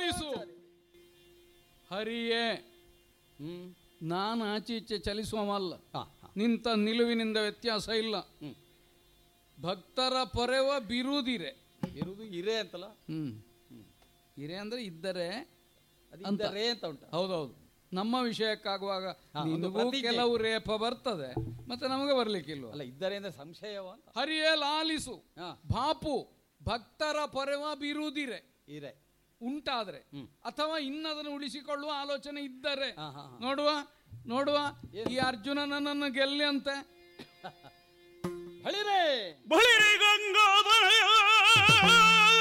ಲಾಲಿಸು ಹರಿಯೇ ಹ್ಮ್ ನಾನು ಆಚೆ ಈಚೆ ಚಲಿಸುವವಲ್ಲ ಹಾ ಹಾ ನಿಂತ ನಿಲುವಿನಿಂದ ವ್ಯತ್ಯಾಸ ಇಲ್ಲ ಹ್ಮ್ ಭಕ್ತರ ಪೊರೆವ ಬಿರುದಿರೆ ಇರುವುದು ಇರೇ ಅಂತಲ್ಲ ಹ್ಮ್ ಹಿರೇ ಅಂದ್ರೆ ಇದ್ದರೆ ಅದು ಇದ್ದರೆ ಅಂತ ಉಂಟ ಹೌದೌದು ನಮ್ಮ ವಿಷಯಕ್ಕಾಗುವಾಗ ಹಾ, ಒಂದು ನಿನಗೂ ಪ್ರತಿಜ್ಞೆ. ಕೆಲವು ರೇಪ ಬರ್ತದೆ ಮತ್ತೆ ನಮಗೆ ಬರ್ಲಿಕ್ಕಿಲ್ವ ಅಲ್ಲ ಇದ್ದರೆ ಅಂದ್ರೆ ಸಂಶಯವ ಅಂತ ಹರಿಯೇ ಲಾಲಿಸು ಹಾ ಬಾಪು ಭಕ್ತರ ಪೊರೆವ ಬಿರುದಿರೆ ಇರೆ ಉಂಟಾದ್ರೆ ಹ್ಮ್. ಅಥವಾ ಇನ್ನದನ್ನು ಉಳಿಸಿಕೊಳ್ಳುವ ಆಲೋಚನೆ ಇದ್ದರೆ ಹಾ ಹಾ ಹಾ. ನೋಡುವ ನೋಡುವ ಈ ಅರ್ಜುನನನ್ನು ಗೆಲ್ಲಿ ಅಂತೆ ಬಳಿರೇ ಬಳಿ ಗಂಗಾಧರ